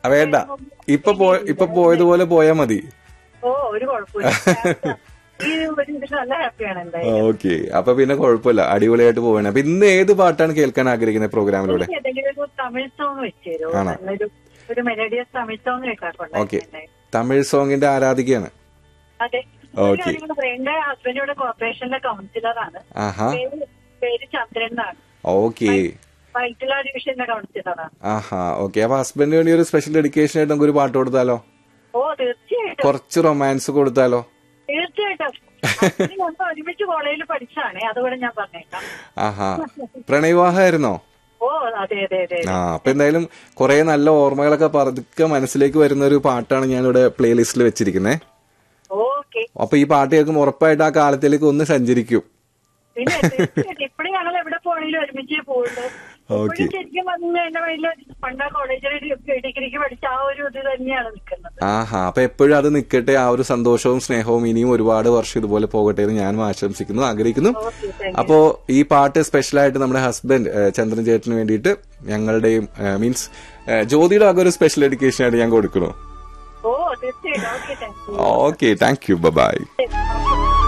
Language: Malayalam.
ആ, വേണ്ട ഇപ്പൊ പോ- ഇപ്പൊ പോയതുപോലെ പോയാ മതി ഓ ഒരു കുഴപ്പമില്ല ഈ ഒരു ഇതിൽ നല്ല ഹാപ്പിയാണ് എന്തായാലും ഓക്കെ അപ്പൊ പിന്നെ കുഴപ്പമില്ല അടിപൊളിയായിട്ട് പോവാണ് അപ്പൊ ഇന്ന് ഏത് പാട്ടാണ് കേൾക്കാൻ ആഗ്രഹിക്കുന്നത് പ്രോഗ്രാമിലൂടെ എനിക്ക് ഏതെങ്കിലും ഒരു തമിഴ് സോങ് വെച്ച് തരുമോ ആണോ? നല്ലൊരു ഒരു മെലഡിയസ് തമിഴ് സോങ് ഓക്കെ കേൾക്കാറുണ്ട് തമിഴ് സോങ്ങിന്റെ ആരാധികയാണ് അതെ ഓക്കേ. എന്റെ ഹസ്ബൻഡ് കോർപ്പറേഷനിലെ കൗൺസിലറാണ് ആഹാ പേര് പേര് ചന്ദ്രൻ എന്നാണ് ഓക്കെ വൈറ്റില ഡിവിഷന്റെ കൗൺസിലറാണ് ആഹാ ഓക്കെ അപ്പൊ ഹസ്ബൻഡിന് വേണ്ടി ഒരു സ്പെഷ്യൽ ഡെഡിക്കേഷൻ ആയിട്ട് നമുക്ക് ഒരു പാട്ട് കൊടുത്താലോ ഓ തീർച്ചയായിട്ടും കുറച്ച് റൊമാൻസ് കൊടുത്താലോ തീർച്ചയായിട്ടും husband ഞങ്ങൾ ഒരുമിച്ച് കോളേജിൽ പഠിച്ചാണേ അതുകൂടെ ഞാൻ പറഞ്ഞേക്കാം ആഹാ പ്രണയവിവാഹമായിരുന്നോ ഓ അതെ അതെ അതെ ആ അപ്പൊ എന്തായാലും കുറെ നല്ല ഓർമ്മകളൊക്കെ പതുക്കെ മനസ്സിലേക്ക് വരുന്ന ഒരു പാട്ടാണ് ഞാനിവിടെ പ്ലേലിസ്റ്റിൽ വെച്ചിരിക്കുന്നത് ഓക്കെ അപ്പൊ ഈ പാട്ട് കേൾക്കുമ്പോൾ ഉറപ്പായിട്ട് ആ കാലത്തിലേക്ക് ഒന്ന് സഞ്ചരിക്കും പിന്നെ തീർച്ചയായിട്ടും ഇപ്പഴും ഞങ്ങൾ എവിടെ പോണെങ്കിലും ഒരുമിച്ചേ പോകുള്ളൂ ഓക്കെ ഇപ്പഴും ശരിക്കും പറഞ്ഞു എന്റെ വയലില് പണ്ട് കോളേജിൽ ഡിഗ്രിക്ക് പഠിച്ച ആ ഒരു ഇത് തന്നെയാണ് നിൽക്കുന്നത് ആഹാ അപ്പൊ എപ്പോഴും അത് നിൽക്കട്ടെ ആ ഒരു സന്തോഷവും സ്നേഹവും ഇനിയും ഒരുപാട് വർഷം ഇതുപോലെ പോകട്ടെ എന്ന് ഞാനും ആശംസിക്കുന്നു ആഗ്രഹിക്കുന്നു ഓക്കെ താങ്ക് അപ്പോ ഈ പാട്ട് സ്പെഷ്യലായിട്ട് നമ്മുടെ ഹസ്ബൻഡ് ഏഹ്, ചന്ദ്രൻ ചേട്ടന് വേണ്ടിയിട്ട് ഞങ്ങളുടെയും മീൻസ് ജ്യോതിയുടെ ആകെ ഒരു സ്പെഷ്യൽ എഡ്യൂക്കേഷൻ ആയിട്ട് ഞാൻ കൊടുക്കണു ഓ തീർച്ചയായിട്ടും okay thank you okay thank you bye ശരി.